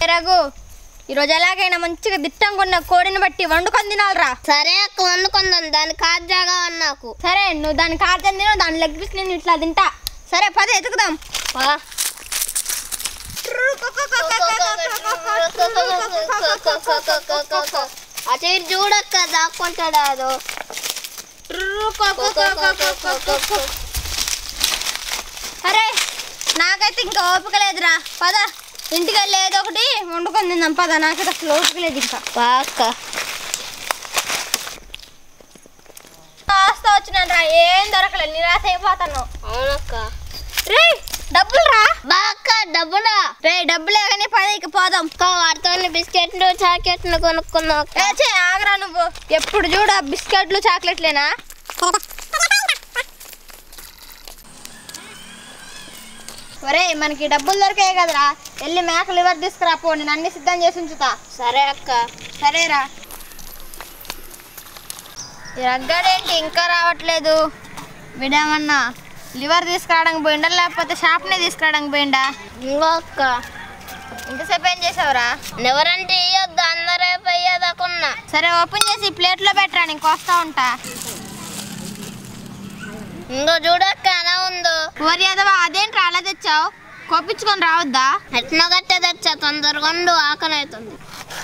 ఏ రఘు ఈరోజు ఎలాగైనా మంచిగా దిట్టంగా ఉన్న కోడిని బట్టి వండుకొని తినాలిరా సరే అక్క వండుకుందాం దాని కాజాగా నాకు సరే నువ్వు దాని కార్థం తిను దాని లెగ్ పీస్ నేను ఇట్లా తింటా సరే పద ఎతుకుదాం అటు ఇటు చూడక్క దాక్కుంటాడు అదో అరే నాకైతే ఇంకా ఓపిక లేదురా పద ఇంటికి వెళ్ళి ఏదో ఒకటి వండుకొని తిందాం పద నాకైతే అసలు ఓపిక లేదు ఇంకా బాక్క కాస్త వచ్చినాను రా ఏం దొరకలేదు నిరాశ అయిపోతాను అవునక్క రే డబ్బులు రా బాక్క డబ్బులా రే డబ్బులే కానీ పద ఇక పోదాం అక్క వాటితో బిస్కెట్లు చాకెట్లు కొనుక్కుందాం అక్క ఏ చే ఆగరా నువ్వు ఎప్పుడు చూడు ఆ బిస్కెట్లు చాక్లెట్లేనా ఒరే మనకి డబ్బులు దొరికాయి కదరా వెళ్ళి మేక లివర్ తీసుకురా పో నేను అన్ని సిద్ధం చేసి ఉంచుతా సరే అక్క సరేరా ఈ రగ్గాడేంటి ఇంకా రావట్లేదు విడేమన్నా లివర్ తీసుకురావడానికి పోయిండా లేకపోతే షాప్నే తీసుకురావడానికి పోయిండా ఇంకో అక్క ఇంతసేపు ఏం చేసావురా ఎవరంటే ఇయ్యొద్దు అందరూ పోయేదాకున్నా సరే ఓపెన్ చేసి ప్లేట్లో పెట్టరా నేను కోస్తా ఉంటా ఇంకో చూడక్క ఎలా ఉందో ఓరి యాదవా అదేంట్రా అలా తెచ్చావు కోపించుకొని రావద్దా ఎట్నో గట్టే తెచ్చా తొందరగా ఉండు ఆకలి అవుతుంది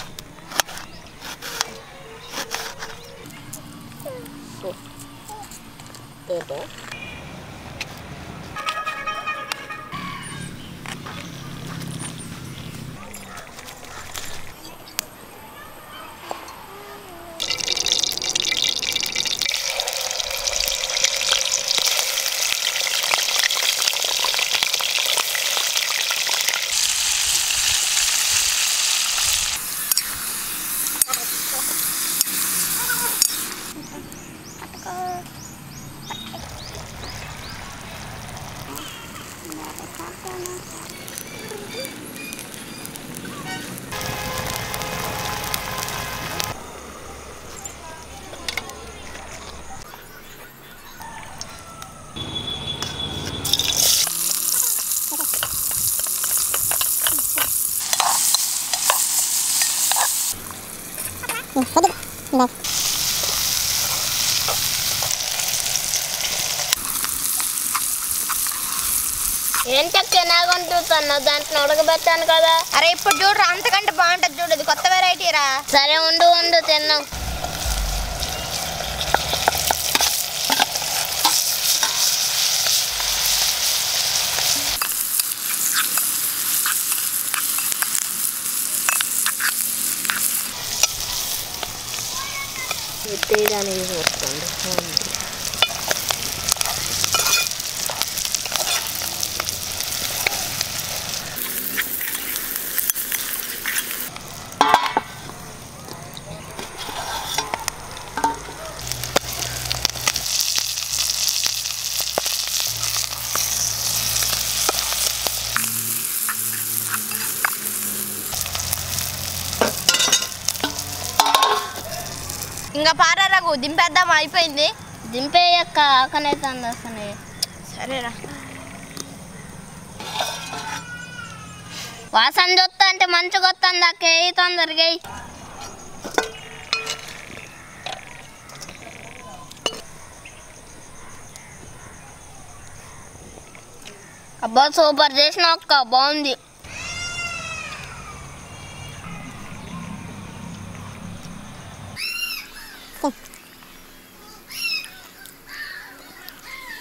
ఏం చెక్క ఎలాగొంటున్నా దాంట్లో ఉడకబెట్టాను కదా అరే ఇప్పుడు చూడరా అంతకంటే బాగుంటుంది చూడు ఇది కొత్త వెరైటీ రా సరే ఉండు ఉండు తిన్నాం తీయడానికి వస్తుంది ఇంకా పారా రఘు దింపేద్దాం అయిపోయింది దింపేయక్క ఆకనైతుంది అసలు సరేరా వాసన చూస్తా అంటే మంచిగా వస్తుంది అక్క ఏ తొందరగా ఎయ్. అబ్బా సూపర్ చేసిన అక్క బాగుంది